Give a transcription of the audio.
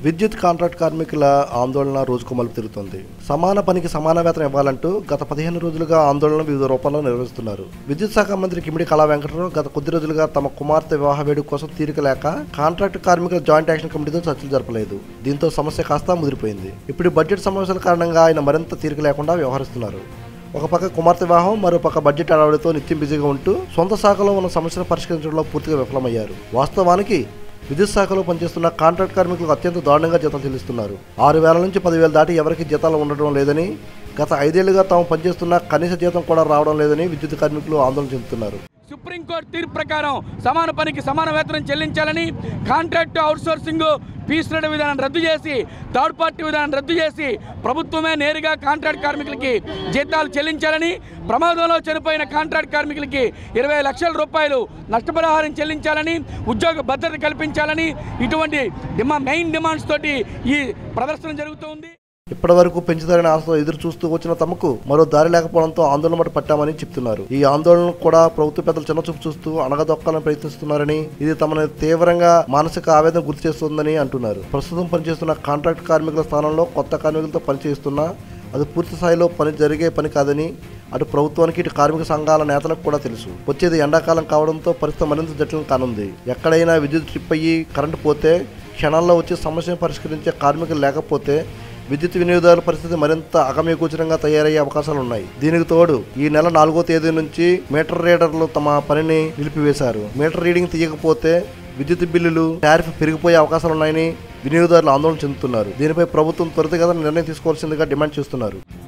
విద్యుత్ కాంట్రాక్ట్ కార్మికుల ఆందోళన రోజుకు మలుపు తిరుగుతోంది సమాన పనికి సమాన వేతనం ఇవ్వాలంటూ గత పదిహేను రోజులుగా ఆందోళన వివిధ రూపాల్లో నిర్వహిస్తున్నారు విద్యుత్ శాఖ మంత్రి కిమిడి కళా వెంకటరావు గత కొద్ది రోజులుగా తమ కుమార్తె వివాహ వేడుక కోసం తీరిక లేక కాంట్రాక్ట్ కార్మికుల జాయింట్ యాక్షన్ కమిటీతో చర్చలు జరపలేదు దీంతో సమస్య కాస్త ముదిరిపోయింది ఇప్పుడు బడ్జెట్ సమావేశాల కారణంగా ఆయన మరింత తీరిక లేకుండా వ్యవహరిస్తున్నారు ఒక పక్క కుమార్తె వివాహం మరో పక్క బడ్జెట్ అడవుడితో నిత్యం బిజీగా ఉంటూ సొంత శాఖలో ఉన్న సమస్యను పరిష్కరించడంలో పూర్తిగా విఫలమయ్యారు వాస్తవానికి విద్యుత్ శాఖలో పనిచేస్తున్న కాంట్రాక్ట్ కార్మికులకు అత్యంత దారుణంగా జీతాలు చెల్లిస్తున్నారు ఆరు వేల నుంచి పదివేలు దాటి ఎవరికి జీతాలు ఉండటం లేదని గత ఐదేళ్లుగా తాము పనిచేస్తున్న కనీస జీతం కూడా రావడం లేదని విద్యుత్ కార్మికులు ఆందోళన చెందుతున్నారు సుప్రీంకోర్టు తీర్పు ప్రకారం సమాన పనికి సమాన వేతనం చెల్లించాలని కాంట్రాక్ట్ అవుట్సోర్సింగ్ పీస్ రేట్ విధానాన్ని రద్దు చేసి థర్డ్ పార్టీ విధానాన్ని రద్దు చేసి ప్రభుత్వమే నేరుగా కాంట్రాక్ట్ కార్మికులకి జీతాలు చెల్లించాలని ప్రమాదంలో చనిపోయిన కాంట్రాక్ట్ కార్మికులకి ఇరవై లక్షల రూపాయలు నష్టపరిహారం చెల్లించాలని ఉద్యోగ భద్రత కల్పించాలని ఇటువంటి డిమా మెయిన్ డిమాండ్స్ తోటి ఈ ప్రదర్శన జరుగుతోంది ఇప్పటి వరకు పెంచుతారని ఆశతో ఎదురు చూస్తూ వచ్చిన తమకు మరో దారి లేకపోవడంతో ఆందోళన మటు పట్టామని చెప్తున్నారు ఈ ఆందోళనకు కూడా ప్రభుత్వ పెద్దలు చిన్నచూపు చూస్తూ అణగదొక్కాలని ప్రయత్నిస్తున్నారని ఇది తమను తీవ్రంగా మానసిక ఆవేదన గుర్తు చేస్తుందని అంటున్నారు ప్రస్తుతం పనిచేస్తున్న కాంట్రాక్ట్ కార్మికుల స్థానంలో కొత్త కార్మికులతో పనిచేస్తున్నా అది పూర్తి స్థాయిలో పని జరిగే పని కాదని అటు ప్రభుత్వానికి ఇటు కార్మిక సంఘాల నేతలకు కూడా తెలుసు వచ్చేది ఎండాకాలం కావడంతో పరిస్థితి మరింత జటిలం కానుంది ఎక్కడైనా విద్యుత్ ట్రిప్ అయ్యి కరెంటు పోతే క్షణాల్లో వచ్చి సమస్యను పరిష్కరించే కార్మికులు లేకపోతే విద్యుత్ వినియోగదారుల పరిస్థితి మరింత అగమ్యగోచరంగా తయారయ్యే అవకాశాలు ఉన్నాయి దీనికి తోడు ఈ నెల నాలుగో తేదీ నుంచి మీటర్ రీడర్లు తమ పనిని నిలిపివేశారు మీటర్ రీడింగ్ తీయకపోతే విద్యుత్ బిల్లులు టారిఫ్ పెరిగిపోయే అవకాశాలు ఉన్నాయని వినియోగదారులు ఆందోళన చెందుతున్నారు దీనిపై ప్రభుత్వం త్వరితగతిన నిర్ణయం తీసుకోవాల్సిందిగా డిమాండ్ చేస్తున్నారు